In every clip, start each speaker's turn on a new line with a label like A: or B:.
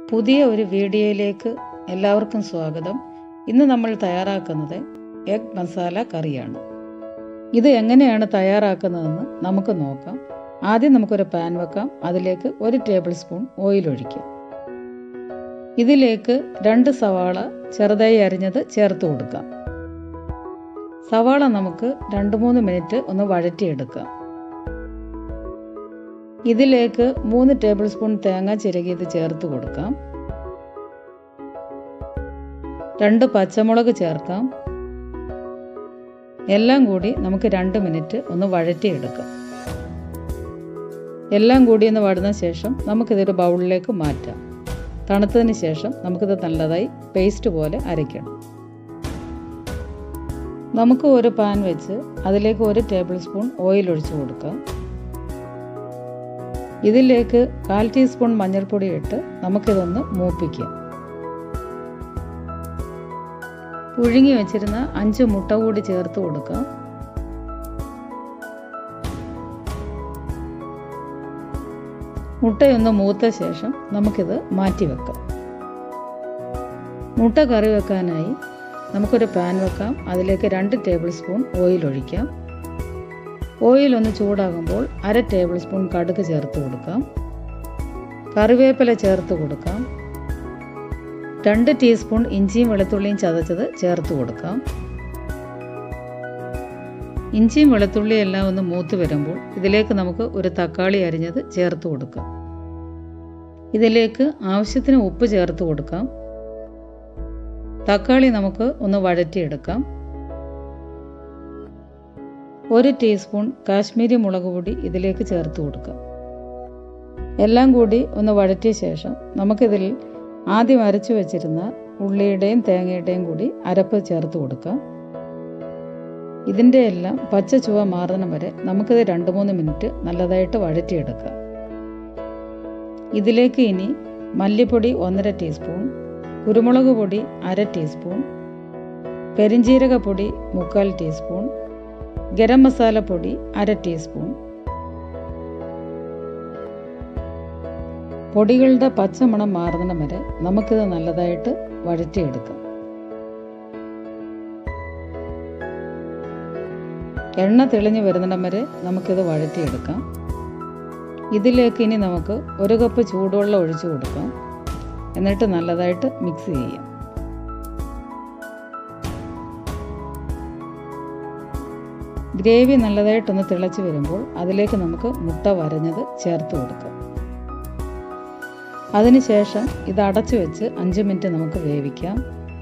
A: പുതിയ ഒരു വീഡിയോയിലേക്ക് എല്ലാവർക്കും സ്വാഗതം ഇന്ന് നമ്മൾ തയ്യാറാക്കുന്നത് എഗ് മസാല കറിയാണ് ഇത് എങ്ങനെയാണ് തയ്യാറാക്കുന്നതെന്ന് നമുക്ക് നോക്കാം ആദ്യം നമുക്കൊരു പാൻ വെക്കാം അതിലേക്ക് ഒരു ടേബിൾ സ്പൂൺ ഓയിൽ ഒഴിക്കാം ഇതിലേക്ക് രണ്ട് സവാള ചെറുതായി അരിഞ്ഞത് ചേർത്ത് കൊടുക്കാം സവാള നമുക്ക് രണ്ട് മൂന്ന് മിനിറ്റ് ഒന്ന് വഴറ്റിയെടുക്കാം ഇതിലേക്ക് മൂന്ന് ടേബിൾ സ്പൂൺ തേങ്ങ ചിരകിയത് ചേർത്ത് കൊടുക്കാം രണ്ട് പച്ചമുളക് ചേർക്കാം എല്ലാം കൂടി നമുക്ക് രണ്ട് മിനിറ്റ് ഒന്ന് വഴറ്റിയെടുക്കാം എല്ലാം കൂടി ഒന്ന് വടുന്ന ശേഷം നമുക്കിതൊരു ബൗളിലേക്ക് മാറ്റാം തണുത്തതിന് ശേഷം നമുക്കിത് നല്ലതായി പേസ്റ്റ് പോലെ അരയ്ക്കണം നമുക്ക് ഒരു പാൻ വെച്ച് അതിലേക്ക് ഒരു ടേബിൾ സ്പൂൺ ഓയിൽ ഒഴിച്ചു കൊടുക്കാം ഇതിലേക്ക് കാൽ ടീസ്പൂൺ മഞ്ഞൾപ്പൊടി ഇട്ട് നമുക്കിതൊന്ന് മൂപ്പിക്കാം പുഴുങ്ങി വെച്ചിരുന്ന അഞ്ച് മുട്ട കൂടി ചേർത്ത് കൊടുക്കാം മുട്ടയൊന്ന് മൂത്ത ശേഷം നമുക്കിത് മാറ്റി വെക്കാം മുട്ട കറി വെക്കാനായി നമുക്കൊരു പാൻ വെക്കാം അതിലേക്ക് രണ്ട് ടേബിൾ സ്പൂൺ ഓയിൽ ഒഴിക്കാം ഓയിൽ ഒന്ന് ചൂടാകുമ്പോൾ അര ടേബിൾ സ്പൂൺ കടുക് ചേർത്ത് കൊടുക്കാം കറിവേപ്പില ചേർത്ത് കൊടുക്കാം രണ്ട് ടീസ്പൂൺ ഇഞ്ചിയും വെളുത്തുള്ളിയും ചതച്ചത് ചേർത്ത് കൊടുക്കാം ഇഞ്ചിയും വെളുത്തുള്ളിയും എല്ലാം ഒന്ന് മൂത്ത് വരുമ്പോൾ ഇതിലേക്ക് നമുക്ക് ഒരു തക്കാളി അരിഞ്ഞത് ചേർത്ത് കൊടുക്കാം ഇതിലേക്ക് ആവശ്യത്തിന് ഉപ്പ് ചേർത്ത് കൊടുക്കാം തക്കാളി നമുക്ക് ഒന്ന് വഴറ്റിയെടുക്കാം ഒരു ടീസ്പൂൺ കാശ്മീരി മുളക് പൊടി ഇതിലേക്ക് ചേർത്ത് കൊടുക്കാം എല്ലാം കൂടി ഒന്ന് വഴറ്റിയ ശേഷം നമുക്കിതിൽ ആദ്യം അരച്ചു വെച്ചിരുന്ന ഉള്ളിയുടെയും തേങ്ങയുടെയും കൂടി അരപ്പ് ചേർത്ത് കൊടുക്കാം ഇതിൻ്റെ എല്ലാം പച്ച ചുവ മാറുന്ന വരെ നമുക്കിത് രണ്ട് മൂന്ന് മിനിറ്റ് നല്ലതായിട്ട് വഴറ്റിയെടുക്കാം ഇതിലേക്ക് ഇനി മല്ലിപ്പൊടി ഒന്നര ടീസ്പൂൺ കുരുമുളക് പൊടി അര ടീസ്പൂൺ പെരിഞ്ജീരക പൊടി മുക്കാൽ ടീസ്പൂൺ ഗരം മസാല പൊടി അര ടീസ്പൂൺ പൊടികളുടെ പച്ചമണം മാറുന്ന വരെ നമുക്കിത് നല്ലതായിട്ട് വഴറ്റിയെടുക്കാം എണ്ണ തെളിഞ്ഞു വരുന്നിടം വരെ നമുക്കിത് വഴറ്റിയെടുക്കാം ഇതിലേക്ക് ഇനി നമുക്ക് ഒരു കപ്പ് ചൂടുവെള്ളം ഒഴിച്ചു കൊടുക്കാം എന്നിട്ട് നല്ലതായിട്ട് മിക്സ് ചെയ്യാം ഗ്രേവി നല്ലതായിട്ടൊന്ന് തിളച്ച് വരുമ്പോൾ അതിലേക്ക് നമുക്ക് മുട്ട വരഞ്ഞത് ചേർത്ത് കൊടുക്കാം അതിനുശേഷം ഇത് അടച്ചു വെച്ച് അഞ്ച് മിനിറ്റ് നമുക്ക് വേവിക്കാം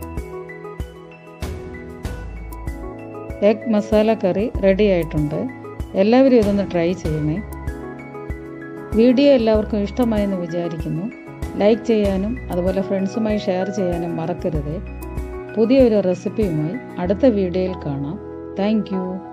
A: എഗ് മസാല കറി റെഡി ആയിട്ടുണ്ട് എല്ലാവരും ഇതൊന്ന് ട്രൈ ചെയ്യണേ വീഡിയോ എല്ലാവർക്കും ഇഷ്ടമായെന്ന് വിചാരിക്കുന്നു ലൈക്ക് ചെയ്യാനും അതുപോലെ ഫ്രണ്ട്സുമായി ഷെയർ ചെയ്യാനും മറക്കരുത് പുതിയൊരു റെസിപ്പിയുമായി അടുത്ത വീഡിയോയിൽ കാണാം താങ്ക്